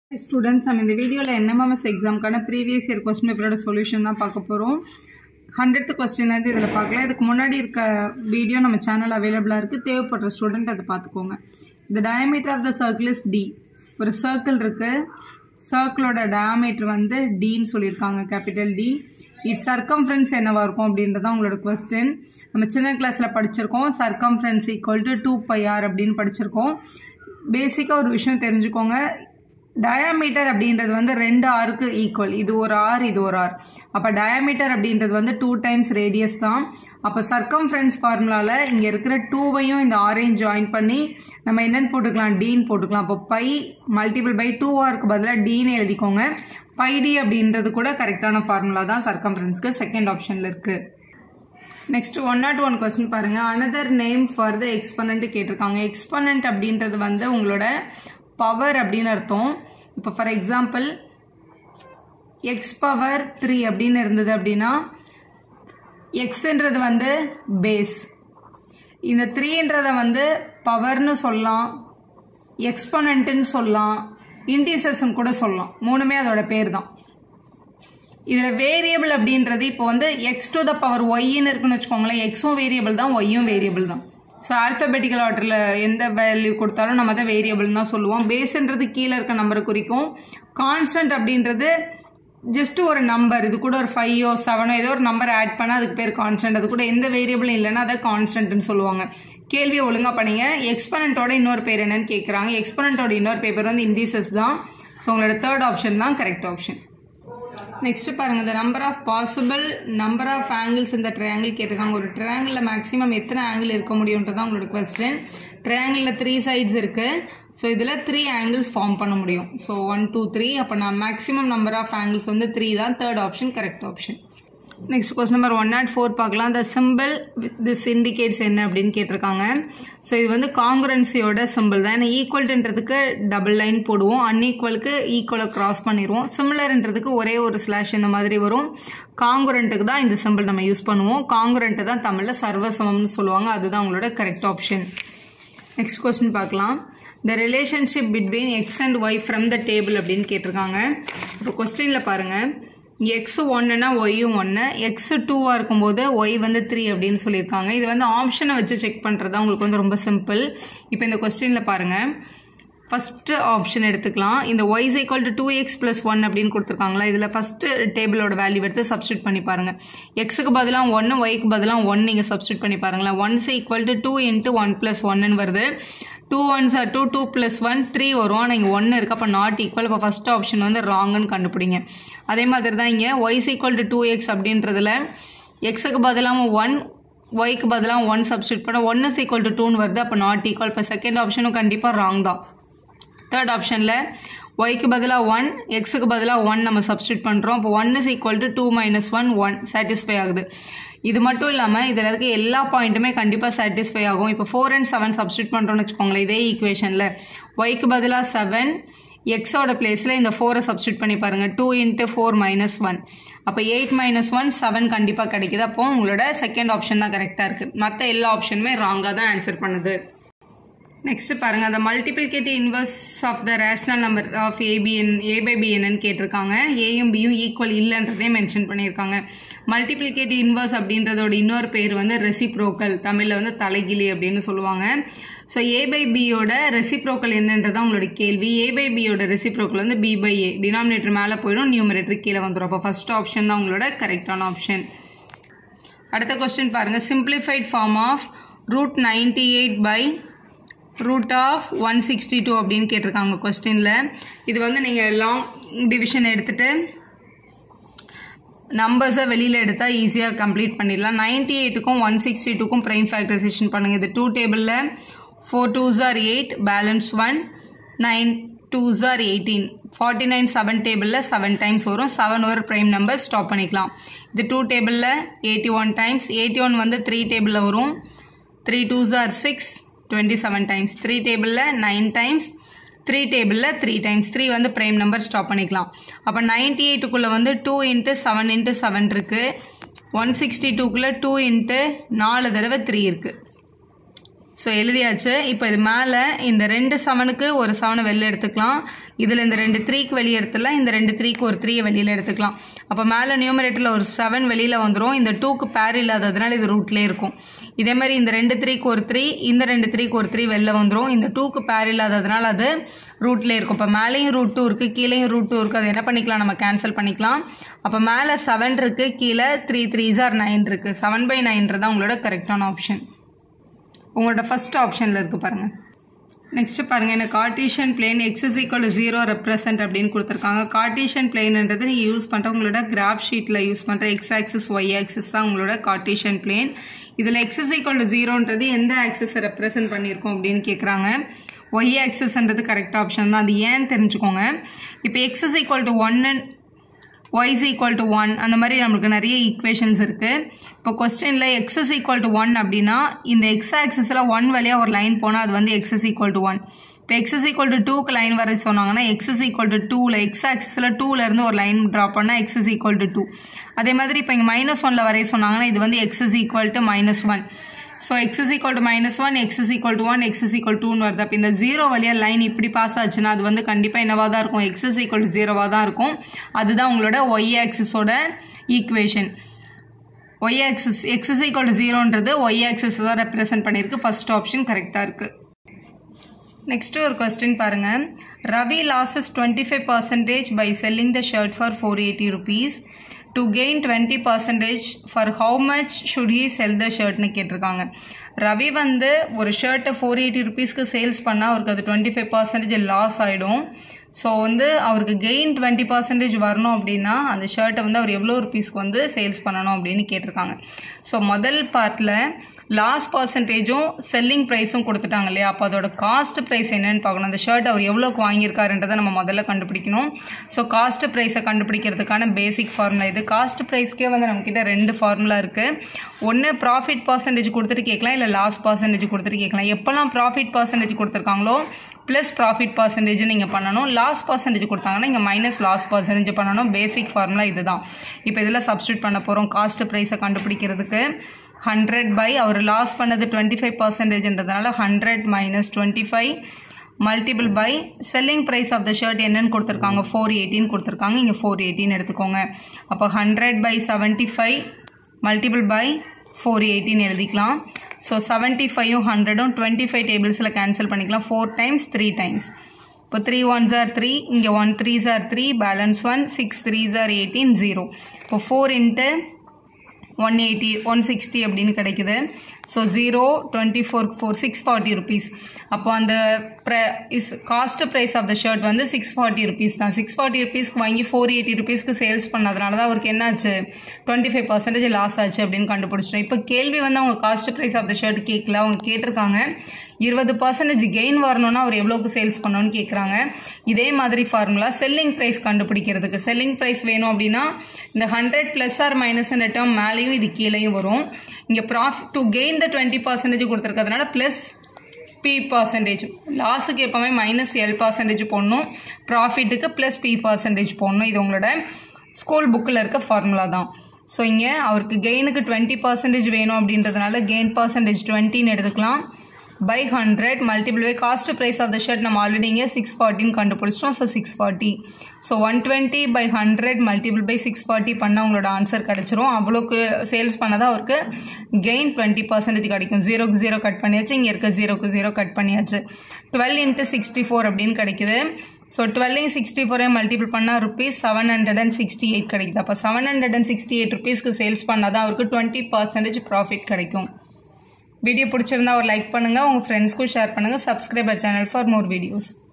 students நம்ம இந்த வீடியோவில் என்எம்எஸ் எக்ஸாமுக்கான ப்ரீவியஸ் இயர் கொஸ்டின் பேப்பரோட சொல்யூஷன் தான் பார்க்க போகிறோம் ஹண்ட்ரட் கொஸ்டின் வந்து இதில் பார்க்கலாம் இதுக்கு முன்னாடி இருக்க வீடியோ நம்ம சேனல் அவைலபிளாக இருக்குது தேவைப்படுற ஸ்டூடெண்ட் அதை பார்த்துக்கோங்க இந்த diameter of the circle is D ஒரு சர்க்கிள் இருக்குது சர்க்கிளோட டயாமீட்டர் வந்து டின்னு சொல்லியிருக்காங்க கேபிட்டல் டி இட் சர்க்கம்ஃபரன்ஸ் என்னவா இருக்கும் அப்படின்றது தான் உங்களோட கொஸ்டின் நம்ம சின்ன கிளாஸில் படிச்சிருக்கோம் circumference equal to two pi r அப்படின்னு படிச்சிருக்கோம் பேசிக்காக ஒரு விஷயம் தெரிஞ்சுக்கோங்க டயாமீட்டர் அப்படின்றது வந்து ரெண்டு ஆருக்கு ஈக்குவல் இது ஒரு ஆர் இது ஒரு ஆர் அப்போ டயாமீட்டர் அப்படின்றது வந்து டூ டைம்ஸ் ரேடியஸ் தான் அப்போ சர்க்கம்ஃபரன்ஸ் ஃபார்முலாவில் இங்கே இருக்கிற டூவையும் இந்த ஆரையும் ஜாயின் பண்ணி நம்ம என்னென்னு போட்டுக்கலாம் டீன் போட்டுக்கலாம் அப்போ பை மல்டிபிள் பை டூ ஆருக்கு பதிலாக டீன்னு எழுதிக்கோங்க பை டி அப்படின்றது கூட கரெக்டான ஃபார்முலா தான் சர்க்கம்ஃபரன்ஸ்க்கு செகண்ட் ஆப்ஷனில் இருக்குது next one not one question பாருங்க another name for the exponent கேட்டிருக்காங்க எக்ஸ்பனண்ட் அப்படின்றது வந்து உங்களோட பவர் அப்படின்னு அர்த்தம் இப்போ for example x power three அப்படின்னு இருந்தது அப்படின்னா எக்ஸ்ன்றது வந்து பேஸ் இந்த த்ரீன்றதை வந்து பவர்னு சொல்லலாம் எக்ஸ்பனண்ட்டுன்னு சொல்லலாம் இன்டீசர்ஸ்னு கூட சொல்லலாம் மூணுமே அதோட பேர் தான் இதில் வேரியபிள் அப்படின்றது இப்போ வந்து எக்ஸ் டு த பவர் ஒய்ன்னு இருக்குன்னு வச்சுக்கோங்களேன் எக்ஸும் வேரியபிள் தான் ஒய்யும் வேரியபிள் தான் ஸோ ஆல்ஃபபெட்டிக்கல் ஆர்டரில் எந்த வேல்யூ கொடுத்தாலும் நம்ம தான் வேரியபிள் தான் சொல்லுவோம் பேஸ்ன்றது கீழே இருக்க நம்பரை குறிக்கும் கான்ஸ்டன்ட் அப்படின்றது ஜஸ்ட் ஒரு நம்பர் இது கூட ஒரு ஃபைவோ செவனோ ஏதோ ஒரு நம்பர் ஆட் பண்ணால் அதுக்கு பேர் கான்ஸ்டன்ட் அது கூட எந்த வேரியபிளும் இல்லைன்னா அதை கான்ஸ்டன்ட்னு சொல்லுவாங்க கேள்வியை ஒழுங்காக பண்ணீங்க எக்ஸ்பனண்ட்டோட இன்னொரு பேர் என்னன்னு கேட்குறாங்க எக்ஸ்பனண்ட்டோட இன்னொரு பேப்பர் வந்து இண்டீசஸ் தான் ஸோ உங்களோட தேர்ட் ஆப்ஷன் தான் கரெக்ட் ஆப்ஷன் நெக்ஸ்ட் பாருங்க இந்த number of possible number of angles இந்த ட்ரையாங்கிள் கேட்டிருக்காங்க ஒரு ட்ரையாங்கிளில் மேக்ஸிமம் எத்தனை ஆங்கிள் இருக்க முடியும்ன்றது தான் உங்களோட கொஸ்டின் ட்ரையாங்கிளில் த்ரீ சைட்ஸ் இருக்கு ஸோ இதில் த்ரீ ஆங்கிள்ஸ் ஃபார்ம் பண்ண முடியும் ஸோ ஒன் டூ த்ரீ அப்போ நான் மேக்ஸிமம் நம்பர் ஆஃப் ஆங்கிள்ஸ் வந்து த்ரீ தான் third option correct option next question number one not four பார்க்கலாம் த சிம்பிள் திஸ் இண்டிகேட்ஸ் என்ன அப்படின்னு கேட்டிருக்காங்க ஸோ இது வந்து காங்குரன்சியோட சிம்பிள் தான் ஏன்னா ஈக்குவல்ன்றதுக்கு டபுள் லைன் போடுவோம் அன்ஈக்குவலுக்கு ஈக்குவலை கிராஸ் பண்ணிடுவோம் சிமிலர்ன்றதுக்கு ஒரே ஒரு ஸ்லாஷ் இந்த மாதிரி வரும் காங்குரண்ட்டுக்கு தான் இந்த சிம்பிள் நம்ம யூஸ் பண்ணுவோம் காங்குரண்ட்டு தான் தமிழில் சர்வசமம்னு சொல்லுவாங்க அதுதான் உங்களோட கரெக்ட் ஆப்ஷன் நெக்ஸ்ட் கொஸ்டின் பார்க்கலாம் the relationship between x and y from the table அப்படின்னு கேட்டிருக்காங்க இப்போ கொஸ்டினில் பாருங்கள் எக்ஸ் ஒன்னுனா ஒய்யும் ஒன்று எக்ஸ் டூவாக இருக்கும்போது ஒய் வந்து த்ரீ அப்படின்னு சொல்லியிருக்காங்க இது வந்து ஆப்ஷனை வச்சு செக் பண்ணுறது தான் உங்களுக்கு வந்து ரொம்ப சிம்பிள் இப்போ இந்த கொஸ்டினில் பாருங்கள் ஃபஸ்ட்டு ஆப்ஷன் எடுத்துக்கலாம் இந்த y's equal to two x plus one அப்படின்னு கொடுத்துருக்காங்களா இதில் ஃபஸ்ட்டு டேபிளோட வேல்யூ எடுத்து சப்ஸ்டியூட் பண்ணி பாருங்கள் எக்ஸுக்கு பதிலாக ஒன்று ஒய்க்கு பதிலாக ஒன் நீங்கள் சப்ஸ்டியூட் பண்ணி பாருங்களேன் one's equal to two into one plus ஒன்னு வருது two ones are two two plus one three வரும் ஆனால் இங்கே ஒன்று இருக்குது அப்போ நாட் ஈக்குவல் இப்போ ஃபஸ்ட் ஆப்ஷன் வந்து ராங்குன்னு கண்டுபிடிங்க அதே மாதிரி தான் இங்கே y's equal to two x அப்படின்றதுல எக்ஸுக்கு பதிலாக ஒன் ஒய்க்கு பதிலாக ஒன் சப்ஸ்டியூட் பண்ண ஒன் இஸ் ஈக்குவல் டு டூன்னு வருது அப்போ நாட் ஈக்குவல் இப்போ செகண்ட் ஆப்ஷனும் கண்டிப்பாக ராங் தான் தேர்ட் ஆப்ஷனில் ஒய்க்கு பதிலாக ஒன் எக்ஸுக்கு பதிலாக ஒன் நம்ம சப்ஸ்டியூட் பண்ணுறோம் இப்போ one is equal to two minus one one satisfy ஆகுது இது மட்டும் இல்லாமல் இதில் இருக்க எல்லா பாயிண்ட்டுமே கண்டிப்பாக சாட்டிஸ்ஃபை ஆகும் இப்போ ஃபோர் அண்ட் செவன் சப்ஸ்டியூட் பண்ணுறோம்னு வச்சுக்கோங்களேன் இதே ஈக்குவேஷனில் ஒய்க்கு பதிலாக செவன் எக்ஸோட பிளேஸில் இந்த ஃபோரை சப்ஸ்டியூட் பண்ணி பாருங்கள் two into four minus one அப்போ எயிட் மைனஸ் ஒன் செவன் கண்டிப்பாக கிடைக்குது அப்போ உங்களோட செகண்ட் ஆப்ஷன் தான் கரெக்டாக இருக்குது மற்ற எல்லா ஆப்ஷனுமே ராங்காக தான் ஆன்சர் பண்ணுது நெக்ஸ்ட் பாருங்க அந்த multiplicative inverse of the rational number of ஏபிஎன் ஏ பை பிஎன்னு கேட்டிருக்காங்க ஏயும் பியும் ஈக்குவல் இல்லைன்றதே மென்ஷன் பண்ணியிருக்காங்க மல்டிபிளிகேட்டிவ் இன்வர்ஸ் அப்படின்றதோட இன்னொரு பேர் வந்து ரெசிப்ரோக்கல் தமிழில் வந்து தலைகிலி அப்படின்னு சொல்லுவாங்க ஸோ ஏ பை பியோட ரெசிப்ரோக்கல் என்னன்றதான் உங்களோட கேள்வி ஏ பை பியோட ரெசிப்ரோக்கல் வந்து பி பை ஏ டினாமினேட்டர் மேலே போயிடும் நியூமரேட்டர் கீழே வந்துடும் அப்போ ஃபர்ஸ்ட் ஆப்ஷன் தான் உங்களோட கரெக்டான ஆப்ஷன் அடுத்த கொஸ்டின் பாருங்கள் simplified form of root ninety eight by root of one sixty two அப்படின்னு கேட்டிருக்காங்க கொஸ்டினில் இது வந்து நீங்கள் லாங் டிவிஷன் எடுத்துகிட்டு நம்பர்ஸை வெளியில் எடுத்தால் ஈஸியாக கம்ப்ளீட் பண்ணிடலாம் நைன்டி எயிட்டுக்கும் ஒன் சிக்ஸ்டி டூக்கும் ப்ரைம் ஃபேக்டரைசேஷன் பண்ணுங்கள் இது டூ டேபிளில் four twos are eight balance one nine twos are eighteen forty nine seven டேபிளில் செவன் டைம்ஸ் வரும் செவன் ஒரு ப்ரைம் நம்பர் ஸ்டாப் பண்ணிக்கலாம் இது டூ டேபிளில் eighty one times eighty one வந்து த்ரீ டேபிளில் வரும் three twos are six twenty seven times three டேபிளில் நைன் டைம்ஸ் த்ரீ டேபிளில் த்ரீ டைம்ஸ் த்ரீ வந்து ப்ரைம் நம்பர் ஸ்டாப் பண்ணிக்கலாம் அப்போ நைன்டி எயிட்டுக்குள்ளே வந்து two into seven into seven இருக்குது ஒன் சிக்ஸ்டி டூக்குள்ளே டூ இன்ட்டு நாலு தடவை த்ரீ இருக்குது ஸோ எழுதியாச்சு இப்போ இது மேலே இந்த ரெண்டு செவனுக்கு ஒரு செவனை வெளில எடுத்துக்கலாம் இதில் இந்த ரெண்டு த்ரீக்கு வெளியே எடுத்துடலாம் இந்த ரெண்டு த்ரீக்கு ஒரு த்ரீயை வெளியில் எடுத்துக்கலாம் அப்போ மேலே நியூமரேட்டரில் ஒரு செவன் வெளியில் வந்துடும் இந்த டூக்கு பேர் இல்லாததுனால இது ரூட்லேயே இருக்கும் இதே மாதிரி இந்த ரெண்டு த்ரீக்கு ஒரு த்ரீ இந்த ரெண்டு த்ரீக்கு ஒரு த்ரீ வெளில வந்துடும் இந்த டூக்கு பேர் இல்லாததுனால அது ரூட்லேயே இருக்கும் இப்போ மேலேயும் ரூட் டூ இருக்குது கீழேயும் ரூட் டூ இருக்குது அது என்ன பண்ணிக்கலாம் நம்ம கேன்சல் பண்ணிக்கலாம் அப்போ மேலே செவன் இருக்குது கீழே த்ரீ த்ரீ ஆர் நைன் இருக்குது செவன் பை நைன்றது தான் உங்களோட கரெக்டான ஆப்ஷன் உங்களோட ஃபர்ஸ்ட் ஆப்ஷனில் இருக்குது பாருங்கள் நெக்ஸ்ட் பாருங்கள் என்ன Cartesian plane x is equal zero represent அப்படின்னு கொடுத்துருக்காங்க கார்டீஷியன் பிளேன்ன்றது நீங்கள் யூஸ் பண்ணுற உங்களோட கிராஃப் ஷீட்டில் யூஸ் பண்ணுற எக்ஸ் ஆக்சிஸ் ஒய் ஆக்சிஸ் தான் உங்களோட கார்டீஷியன் பிளேன் இதில் எக்ஸ் இஸ் ஈக்குவல் ஜீரோன்றது எந்த ஆக்சிஸை ரெப்ரசன்ட் பண்ணியிருக்கோம் அப்படின்னு கேட்குறாங்க ஒய் ஆக்சிஸ்ன்றது கரெக்ட் ஆப்ஷன் தான் அது ஏன்னு தெரிஞ்சுக்கோங்க இப்போ எக்ஸ் இஸ் ஈக்குவல் டு ஒன்னு y is equal to one அந்த மாதிரி நம்மளுக்கு நிறைய ஈக்குவேஷன்ஸ் இருக்குது இப்போ கொஸ்டினில் x is equal to one அப்படின்னா இந்த எக்ஸ் ஆக்சஸில் ஒன் வழியாக ஒரு லைன் போனால் அது வந்து x is equal to one இப்போ எக்ஸ் இஸ் ஈக்குவல் டு டூக்கு லைன் வர சொன்னாங்கன்னா எக்ஸ் இஸ் ஈக்குவல் டு டூவில் எக்ஸ் ஆக்சஸில் டூலேருந்து ஒரு லைன் ட்ரா பண்ணால் x is equal to two அதே மாதிரி இப்போ இங்கே மைனஸ் ஒனில் வரைய சொன்னாங்கன்னா இது வந்து x is equal to minus one so x is equal to minus one x is equal to one x is equal டூன்னு வருது அப்போ இந்த ஜீரோ வழியாக லைன் இப்படி பாஸ் ஆச்சுன்னா அது வந்து கண்டிப்பாக என்னவாக தான் இருக்கும் எக்ஸ் இஸ் ஈக்குவல் டு ஜீரோவாக தான் இருக்கும் அதுதான் உங்களோட ஒய் ஆக்சிஸோட equation y axis x is equal to ஜீரோன்றது ஒய் ஆக்சிஸ் தான் ரெப்ரசென்ட் பண்ணியிருக்கு ஃபர்ஸ்ட் ஆப்ஷன் கரெக்டாக இருக்குது நெக்ஸ்ட்டு ஒரு கொஸ்டின் பாருங்கள் Ravi loses twenty five percentage by selling the shirt for four eighty rupees to gain twenty percentage for how much should he sell the ஷர்ட்னு கேட்டிருக்காங்க ரவி வந்து ஒரு ஷர்ட்டை ஃபோர் எயிட்டி ருபீஸ்க்கு சேல்ஸ் பண்ணால் அவருக்கு அது டுவெண்ட்டி ஃபைவ் பர்சன்டேஜ் லாஸ் ஆகிடும் ஸோ வந்து அவருக்கு கெயின் டுவெண்ட்டி பர்சன்டேஜ் வரணும் அப்படின்னா அந்த ஷர்ட்டை வந்து அவர் எவ்வளோ ருபீஸ்க்கு வந்து சேல்ஸ் பண்ணணும் அப்படின்னு கேட்டிருக்காங்க ஸோ முதல் பார்ட்டில் லாஸ் பர்சன்டேஜும் செல்லிங் ப்ரைஸும் கொடுத்துட்டாங்க இல்லையா அப்போ அதோட காஸ்ட் ப்ரைஸ் என்னன்னு பார்க்கணும் அந்த ஷர்ட் அவர் எவ்வளோக்கு வாங்கியிருக்காருன்றதை நம்ம முதல்ல கண்டுபிடிக்கணும் ஸோ காஸ்ட் ப்ரைஸை கண்டுபிடிக்கிறதுக்கான பேசிக் ஃபார்முலா இது காஸ்ட் ப்ரைஸ்க்கே வந்து நம்மக்கிட்ட ரெண்டு ஃபார்முலா இருக்குது ஒன்று ப்ராஃபிட் பர்சன்டேஜ் கொடுத்துட்டு கேட்கலாம் இல்லை லாஸ் பர்சன்டேஜ் கொடுத்துட்டு கேட்கலாம் எப்போல்லாம் ப்ராஃபிட் பர்சன்டேஜ் கொடுத்துருக்காங்களோ ப்ளஸ் ப்ராஃபிட் பர்சன்டேஜ் நீங்கள் பண்ணணும் லாஸ் பர்சன்டேஜ் கொடுத்தாங்கன்னா இங்கே மைனஸ் லாஸ் பர்சன்டேஜ் பண்ணணும் பேசிக் ஃபார்முலா இதுதான் இப்போ இதில் சப்ஸ்டியூட் பண்ண போகிறோம் காஸ்ட் ப்ரைஸை கண்டுபிடிக்கிறதுக்கு ஹண்ட்ரட் பை அவர் லாஸ் பண்ணது டுவெண்ட்டி ஃபைவ் பர்சன்டேஜ்ன்றதுனால hundred minus twenty five multiple by selling price of the shirt என்னன்னு கொடுத்துருக்காங்க ஃபோர் எயிட்டின்னு கொடுத்துருக்காங்க இங்கே ஃபோர் எயிட்டின்னு எடுத்துக்கோங்க அப்போ hundred by seventy five multiple by four எயிட்டின்னு எழுதிக்கலாம் ஸோ செவன்ட்டி ஃபைவும் ஹண்ட்ரடும் டுவெண்ட்டி ஃபைவ் டேபிள்ஸில் கேன்சல் பண்ணிக்கலாம் ஃபோர் டைம்ஸ் த்ரீ டைம்ஸ் இப்போ த்ரீ ஒன்ஸ் ஆர் த்ரீ இங்கே one threes are three balance one six threes are eighteen zero இப்போ four into one eighty one sixty அப்படின்னு கிடைக்குது so zero twenty four four six forty rupees அப்போ அந்த ப்ர is cost price of the shirt வந்து six forty rupees தான் six forty ருபீஸ்க்கு வாங்கி ஃபோர் எயிட்டி ருபீஸ்க்கு சேல்ஸ் பண்ணதுனால தான் அவருக்கு என்னாச்சு டுவெண்ட்டி ஃபைவ் பர்சன்டேஜ் லாஸ் ஆச்சு அப்படின்னு கண்டுபிடிச்சிட்டோம் இப்போ கேள்வி வந்து அவங்க cost price of the shirt கேட்கல அவங்க கேட்டிருக்காங்க இருபது பர்சன்டேஜ் கெயின் வரணும்னா அவர் எவ்வளோக்கு சேல்ஸ் பண்ணணும்னு கேட்குறாங்க இதே மாதிரி ஃபார்முலா செல்லிங் ப்ரைஸ் கண்டுபிடிக்கிறதுக்கு செல்லிங் ப்ரைஸ் வேணும் அப்படின்னா இந்த hundred plus or minus term மேலேயும் இது கீழேயும் வரும் இங்கே profit to gain the twenty percentage கொடுத்துருக்கிறதுனால ப்ளஸ் பி பர்சன்டேஜ் லாஸுக்கு எப்போவுமே மைனஸ் எல் பர்சன்டேஜ் போடணும் ப்ராஃபிட்டுக்கு ப்ளஸ் பி பர்சன்டேஜ் போடணும் இது உங்களோட ஸ்கூல் புக்கில் இருக்க ஃபார்முலா தான் ஸோ இங்கே அவருக்கு கெயினுக்கு டுவெண்ட்டி பர்சன்டேஜ் வேணும் அப்படின்றதுனால கெயின் பர்சன்டேஜ் டுவெண்ட்டின்னு எடுத்துக்கலாம் by hundred multiple by cost price of the shirt நம்ம ஆல்ரெடி இங்கே சிக்ஸ் ஃபார்ட்டின்னு கண்டுபிடிச்சிட்டோம் so six forty so one twenty by hundred multiple by six forty பண்ணால் உங்களோட ஆன்சர் கிடச்சிரும் அவ்வளோக்கு சேல்ஸ் பண்ணாதான் அவருக்கு கெயின் டுவெண்ட்டி பர்சன்டேஜ் கிடைக்கும் ஜீரோக்கு ஜீரோ கட் பண்ணியாச்சு இங்கே இருக்க ஜீரோக்கு ஜீரோ கட் பண்ணியாச்சு டுவெல் இன்ட்டு சிக்ஸ்டி ஃபோர் அப்படின்னு கிடைக்குது ஸோ டுவெல்லையும் சிக்ஸ்டி ஃபோரையும் மல்டிபிள் பண்ணால் rupees seven hundred and sixty eight கிடைக்குது அப்போ seven hundred and sixty eight ருபீஸ்க்கு சேல்ஸ் பண்ணால் தான் அவருக்கு டுவெண்ட்டி பர்சன்டேஜ் ப்ராஃபிட் கிடைக்கும் வீடியோ பிடிச்சிருந்தா ஒரு லைக் பண்ணுங்கள் உங்கள் ஃப்ரெண்ட்ஸ்க்கும் ஷேர் பண்ணுங்கள் subscriber channel for more videos